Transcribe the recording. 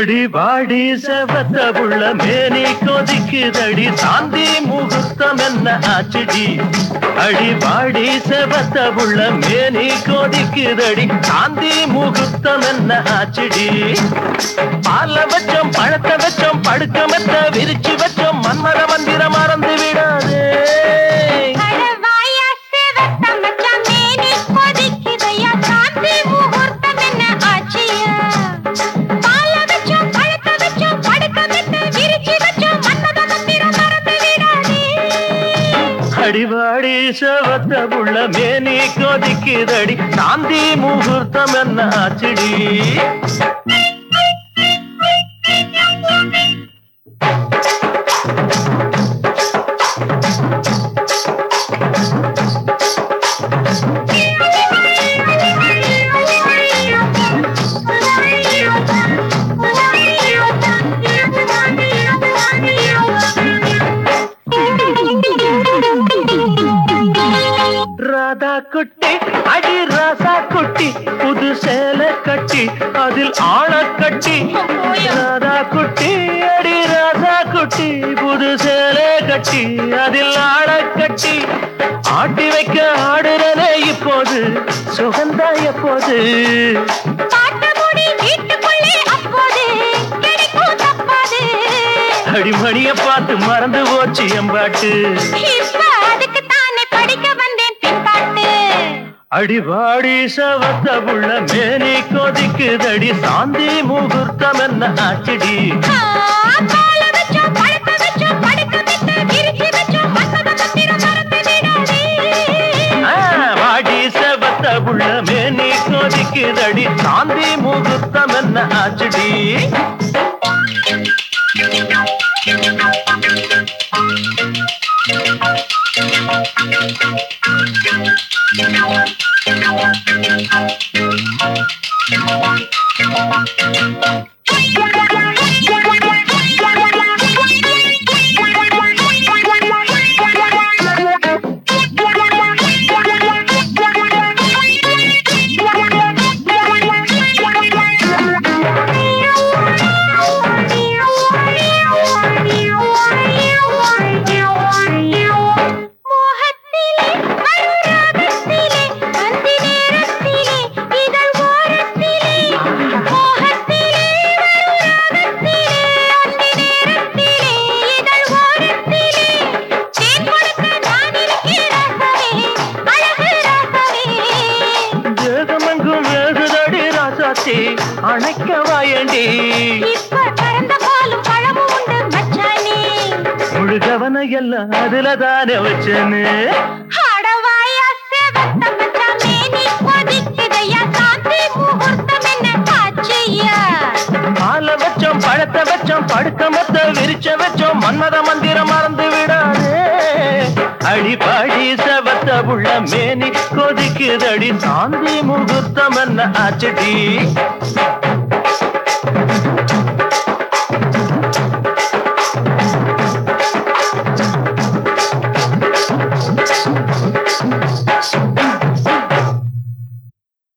அடி வாடி செவத்த புள்ள மேனி கொதிக்குதடி சாந்தி முகூர்த்தம் என்ன ஆச்சுடி அடி வாடி செவத்த புள்ள மேனி கொதிக்குதடி சாந்தி முகூர்த்தம் என்ன ஆச்சுடி பால வச்சோம் பழத்த வச்சோம் படுக்க மெத்த விரிச்சு வச்சோம் மன்மர மந்திரம் மறந்து விடாதே கடவாயா சிவத்த மச்சான் மேனி கொதிக்குதையா சாந்தி முகூர்த்தம் என்ன ஆச்சியா பால வச்சோம் பழத்த வச்சோம் படுக்க மெத்த விரிச்சு வச்சோம் மன்மத மந்திரம் மறந்து விடாதே அடிவாடி செவத்த புள்ள மேனி கொதிக்குதடி சாந்தி முகூர்த்தம் என்ன ஆச்சுடி ராதா குட்டி அடி ராசா குட்டி புது சேலை கட்டி அதில் ஆள கட்டி ராதா குட்டி அடி ராசா குட்டி புது சேலை கட்டி அதில் ஆள கட்டி ஆட்டி வைக்க ஆடுறனே இப்போது சுகந்தா எப்போது பாட்ட முடி வீட்டுக்குள்ளே அப்போது கிடைக்கும் தப்பாது அடிமணிய பார்த்து மறந்து போச்சு எம்பாட்டு இப்ப அதுக்கு தானே படிக்க வந்தேன் பின்பாட்டு அடிவாடி சவத்த புள்ள மேனி கொதிக்குதடி சாந்தி முகூர்த்தம் என்ன ஆச்சுடி ஆ, பால வச்சோம் பழத்த வச்சோம் படுக்க மெத்த விரிச்சு வச்சோம் மன்மத மந்திரம் மறந்து விடாதே ஆ, வாடி சவத்த புள்ள மேனி கொதிக்குதடி சாந்தி முகூர்த்தம் என்ன ஆச்சுடி மோகத்திலே அனுராகத்திலே அந்தி நேரத்திலே இதழ் ஓரத்திலே மோகத்திலே அனுராகத்திலே அந்தி நேரத்திலே இதழ் ஓரத்திலே தேன் கொடுக்க நான் இருக்கிறேன் அழகு ராசவே தேகமெங்கும் வேகுதடி ராசாத்தி அணைக்க வாயண்டி இப்ப கறந்த பாலும் பழமும் உண்டு மச்சானே முழுகவன எல்லாம் அதுல தானே வச்சேன்னு அடவாயா செவத்த மச்சான் மேனி கொதிக்குதையா சாந்தி முகூர்த்தம் என்ன ஆச்சியா பால வச்சோம் பழத்த வச்சோம் படுக்க மத்த விரிச்ச வச்சோம் மன்மத மந்திரம் மறந்து விடாதே அடிப்பாடி செவத்த புள்ள மேனி கொதிக்குதடி சாந்தி முகூர்த்தம் என்ன ஆச்சுடி